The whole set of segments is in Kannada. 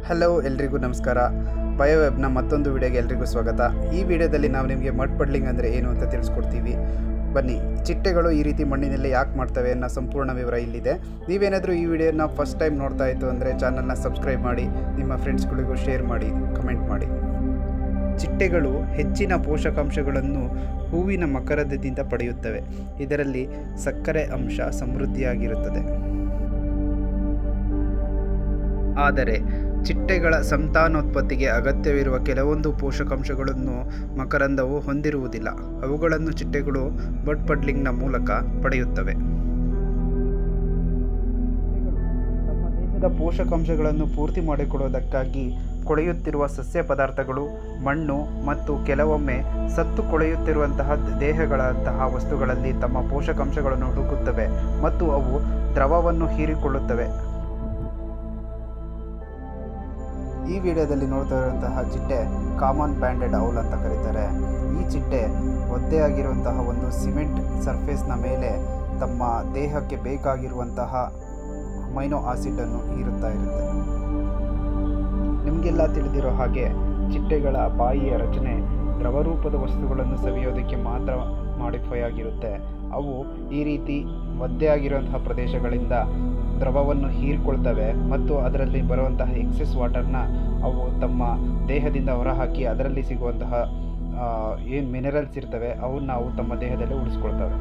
ಹಲೋ ಎಲ್ರಿಗೂ ನಮಸ್ಕಾರ ಬಯೋವೆಬ್ನ ಮತ್ತೊಂದು ವಿಡಿಯೋಗೆ ಎಲ್ರಿಗೂ ಸ್ವಾಗತ ಈ ವಿಡಿಯೋದಲ್ಲಿ ನಾವು ನಿಮಗೆ ಮಡ್ ಪಡ್ಲಿಂಗ್ ಅಂದರೆ ಏನು ಅಂತ ತಿಳಿಸ್ಕೊಡ್ತೀವಿ ಬನ್ನಿ ಚಿಟ್ಟೆಗಳು ಈ ರೀತಿ ಮಣ್ಣಿನಲ್ಲಿ ಯಾಕೆ ಮಾಡ್ತವೆ ಅನ್ನೋ ಸಂಪೂರ್ಣ ವಿವರ ಇಲ್ಲಿದೆ ನೀವೇನಾದರೂ ಈ ವಿಡಿಯೋನ ಫಸ್ಟ್ ಟೈಮ್ ನೋಡ್ತಾ ಇತ್ತು ಅಂದರೆ ಚಾನಲ್ನ ಸಬ್ಸ್ಕ್ರೈಬ್ ಮಾಡಿ ನಿಮ್ಮ ಫ್ರೆಂಡ್ಸ್ಗಳಿಗೂ ಶೇರ್ ಮಾಡಿ ಕಮೆಂಟ್ ಮಾಡಿ ಚಿಟ್ಟೆಗಳು ಹೆಚ್ಚಿನ ಪೋಷಕಾಂಶಗಳನ್ನು ಹೂವಿನ ಮಕರದದಿಂದ ಪಡೆಯುತ್ತವೆ ಇದರಲ್ಲಿ ಸಕ್ಕರೆ ಅಂಶ ಸಮೃದ್ಧಿಯಾಗಿರುತ್ತದೆ ಆದರೆ ಚಿಟ್ಟೆಗಳ ಸಂತಾನೋತ್ಪತ್ತಿಗೆ ಅಗತ್ಯವಿರುವ ಕೆಲವೊಂದು ಪೋಷಕಾಂಶಗಳನ್ನು ಮಕರಂದವು ಹೊಂದಿರುವುದಿಲ್ಲ ಅವುಗಳನ್ನು ಚಿಟ್ಟೆಗಳು ಬಡ್ ಪಡ್ಲಿಂಗ್ನ ಮೂಲಕ ಪಡೆಯುತ್ತವೆ ತಮ್ಮ ದೇಹದ ಪೋಷಕಾಂಶಗಳನ್ನು ಪೂರ್ತಿ ಮಾಡಿಕೊಡುವುದಕ್ಕಾಗಿ ಕೊಳೆಯುತ್ತಿರುವ ಸಸ್ಯ ಪದಾರ್ಥಗಳು ಮಣ್ಣು ಮತ್ತು ಕೆಲವೊಮ್ಮೆ ಸತ್ತು ಕೊಳೆಯುತ್ತಿರುವಂತಹ ದೇಹಗಳಂತಹ ವಸ್ತುಗಳಲ್ಲಿ ತಮ್ಮ ಪೋಷಕಾಂಶಗಳನ್ನು ಹುಡುಕುತ್ತವೆ ಮತ್ತು ಅವು ದ್ರವವನ್ನು ಹೀರಿಕೊಳ್ಳುತ್ತವೆ ಈ ವಿಡಿಯೋದಲ್ಲಿ ನೋಡ್ತಾ ಇರುವಂತಹ ಚಿಟ್ಟೆ ಕಾಮನ್ ಬ್ಯಾಂಡೆಡ್ ಔಲ್ ಅಂತ ಕರೀತಾರೆ ಈ ಚಿಟ್ಟೆ ಒದ್ದೆಯಾಗಿರುವಂತಹ ಒಂದು ಸಿಮೆಂಟ್ ಸರ್ಫೇಸ್ನ ಮೇಲೆ ತಮ್ಮ ದೇಹಕ್ಕೆ ಬೇಕಾಗಿರುವಂತಹ ಮೈನೋ ಆಸಿಡನ್ನು ಹೀರುತ್ತಾ ಇರುತ್ತೆ ನಿಮಗೆಲ್ಲ ತಿಳಿದಿರೋ ಹಾಗೆ ಚಿಟ್ಟೆಗಳ ಬಾಯಿಯ ರಚನೆ ದ್ರವರೂಪದ ವಸ್ತುಗಳನ್ನು ಸವಿಯೋದಕ್ಕೆ ಮಾತ್ರ ಮಾಡಿಫೈ ಆಗಿರುತ್ತೆ ಅವು ಈ ರೀತಿ ಒದ್ದೆಯಾಗಿರುವಂತಹ ಪ್ರದೇಶಗಳಿಂದ ದ್ರವವನ್ನು ಹೀರ್ಕೊಳ್ತವೆ ಮತ್ತು ಅದರಲ್ಲಿ ಬರುವಂತಹ ಎಕ್ಸೆಸ್ ವಾಟರ್ನ ಅವು ತಮ್ಮ ದೇಹದಿಂದ ಹೊರಹಾಕಿ ಅದರಲ್ಲಿ ಸಿಗುವಂತಹ ಏನು ಮಿನರಲ್ಸ್ ಇರ್ತವೆ ಅವನ್ನ ಅವು ತಮ್ಮ ದೇಹದಲ್ಲಿ ಉಳಿಸ್ಕೊಳ್ತವೆ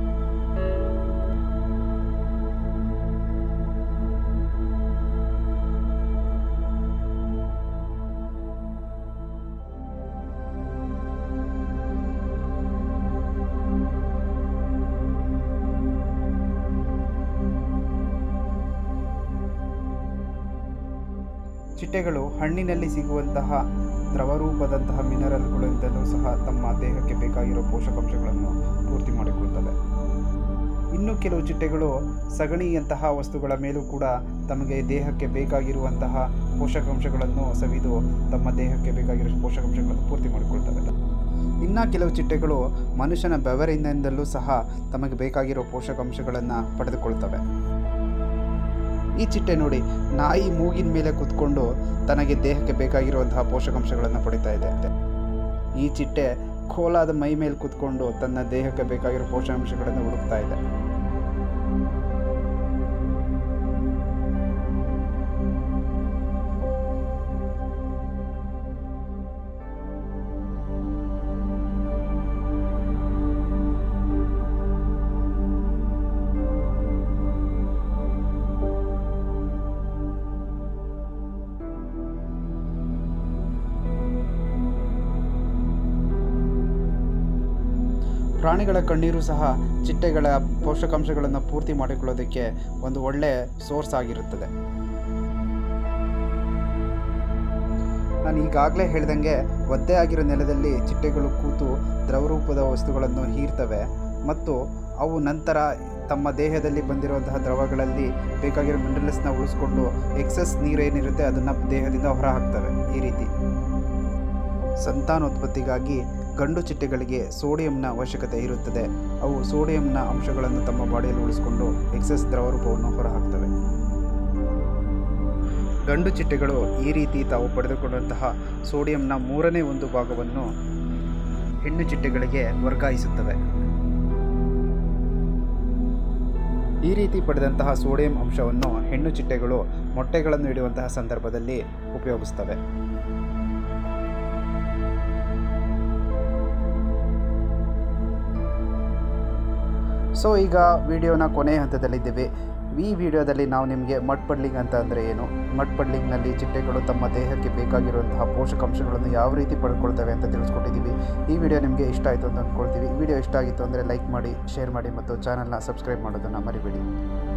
ಚಿಟ್ಟೆಗಳು ಹಣ್ಣಿನಲ್ಲಿ ಸಿಗುವಂತಹ ದ್ರವರೂಪದಂತಹ ಮಿನರಲ್ಗಳಿಂದಲೂ ಸಹ ತಮ್ಮ ದೇಹಕ್ಕೆ ಬೇಕಾಗಿರೋ ಪೋಷಕಾಂಶಗಳನ್ನು ಪೂರ್ತಿ ಮಾಡಿಕೊಳ್ತವೆ ಇನ್ನು ಕೆಲವು ಚಿಟ್ಟೆಗಳು ಸಗಣಿಯಂತಹ ವಸ್ತುಗಳ ಮೇಲೂ ಕೂಡ ತಮಗೆ ದೇಹಕ್ಕೆ ಬೇಕಾಗಿರುವಂತಹ ಪೋಷಕಾಂಶಗಳನ್ನು ಸವಿದು ತಮ್ಮ ದೇಹಕ್ಕೆ ಬೇಕಾಗಿರೋ ಪೋಷಕಾಂಶಗಳನ್ನು ಪೂರ್ತಿ ಮಾಡಿಕೊಳ್ತವೆ ಇನ್ನು ಕೆಲವು ಚಿಟ್ಟೆಗಳು ಮನುಷ್ಯನ ಬೆವರಿನಿಂದಲೂ ಸಹ ತಮಗೆ ಬೇಕಾಗಿರೋ ಪೋಷಕಾಂಶಗಳನ್ನು ಪಡೆದುಕೊಳ್ತವೆ ಈ ಚಿಟ್ಟೆ ನೋಡಿ ನಾಯಿ ಮೂಗಿನ ಮೇಲೆ ಕುತ್ಕೊಂಡು ತನಗೆ ದೇಹಕ್ಕೆ ಬೇಕಾಗಿರುವಂತಹ ಪೋಷಕಾಂಶಗಳನ್ನು ಪಡಿತಾ ಇದೆ ಈ ಚಿಟ್ಟೆ ಖೋಲಾದ ಮೈ ಮೇಲೆ ಕುತ್ಕೊಂಡು ತನ್ನ ದೇಹಕ್ಕೆ ಬೇಕಾಗಿರೋ ಪೋಷಕಾಂಶಗಳನ್ನು ಹುಡುಕ್ತಾ ಇದೆ ಪ್ರಾಣಿಗಳ ಕಣ್ಣೀರು ಸಹ ಚಿಟ್ಟೆಗಳ ಪೋಷಕಾಂಶಗಳನ್ನು ಪೂರ್ತಿ ಮಾಡಿಕೊಳ್ಳೋದಕ್ಕೆ ಒಂದು ಒಳ್ಳೆಯ ಸೋರ್ಸ್ ಆಗಿರುತ್ತದೆ ನಾನು ಈಗಾಗಲೇ ಹೇಳ್ದಂಗೆ ಒದ್ದೆ ಆಗಿರೋ ನೆಲದಲ್ಲಿ ಚಿಟ್ಟೆಗಳು ಕೂತು ದ್ರವರೂಪದ ವಸ್ತುಗಳನ್ನು ಹೀರ್ತವೆ ಮತ್ತು ಅವು ನಂತರ ತಮ್ಮ ದೇಹದಲ್ಲಿ ಬಂದಿರುವಂತಹ ದ್ರವಗಳಲ್ಲಿ ಬೇಕಾಗಿರೋ ಮಿನರಲ್ಸ್ನ ಉಳಿಸ್ಕೊಂಡು ಎಕ್ಸಸ್ ನೀರೇನಿರುತ್ತೆ ಅದನ್ನು ದೇಹದಿಂದ ಹೊರ ಹಾಕ್ತವೆ ಈ ರೀತಿ ಸಂತಾನೋತ್ಪತ್ತಿಗಾಗಿ ಗಂಡು ಚಿಟ್ಟೆಗಳಿಗೆ ಸೋಡಿಯಂನ ಅವಶ್ಯಕತೆ ಇರುತ್ತದೆ ಅವು ಸೋಡಿಯಂನ ಅಂಶಗಳನ್ನು ತಮ್ಮ ಬಾಡಿಯಲ್ಲಿ ಉಳಿಸಿಕೊಂಡು ಎಕ್ಸೆಸ್ ದ್ರವರೂಪವನ್ನು ಹೊರಹಾಕ್ತವೆ ಗಂಡು ಚಿಟ್ಟೆಗಳು ಈ ರೀತಿ ತಾವು ಪಡೆದುಕೊಂಡಂತಹ ಸೋಡಿಯಂನ ಮೂರನೇ ಒಂದು ಭಾಗವನ್ನು ಹೆಣ್ಣು ಚಿಟ್ಟೆಗಳಿಗೆ ವರ್ಗಾಯಿಸುತ್ತವೆ ಈ ರೀತಿ ಪಡೆದಂತಹ ಸೋಡಿಯಂ ಅಂಶವನ್ನು ಹೆಣ್ಣು ಚಿಟ್ಟೆಗಳು ಮೊಟ್ಟೆಗಳನ್ನು ಇಡುವಂತಹ ಸಂದರ್ಭದಲ್ಲಿ ಉಪಯೋಗಿಸ್ತವೆ ಸೊ ಈಗ ವಿಡಿಯೋನ ಕೊನೆಯ ಹಂತದಲ್ಲಿದ್ದೇವೆ ಈ ವಿಡಿಯೋದಲ್ಲಿ ನಾವು ನಿಮಗೆ ಮಡ್ ಪಡ್ಲಿಂಗ್ ಅಂತ ಅಂದರೆ ಏನು ಮಡ್ ಪಡ್ಲಿಂಗ್ನಲ್ಲಿ ಚಿಟ್ಟೆಗಳು ತಮ್ಮ ದೇಹಕ್ಕೆ ಬೇಕಾಗಿರುವಂತಹ ಪೋಷಕಾಂಶಗಳನ್ನು ಯಾವ ರೀತಿ ಪಡ್ಕೊಳ್ತವೆ ಅಂತ ತಿಳಿಸ್ಕೊಟ್ಟಿದ್ದೀವಿ ಈ ವಿಡಿಯೋ ನಿಮಗೆ ಇಷ್ಟ ಆಯಿತು ಅಂತ ಅಂದ್ಕೊಳ್ತೀವಿ ಈ ವಿಡಿಯೋ ಇಷ್ಟ ಆಗಿತ್ತು ಅಂದರೆ ಲೈಕ್ ಮಾಡಿ ಶೇರ್ ಮಾಡಿ ಮತ್ತು ಚಾನಲ್ನ ಸಬ್ಸ್ಕ್ರೈಬ್ ಮಾಡೋದನ್ನು ಮರಿಬೇಡಿ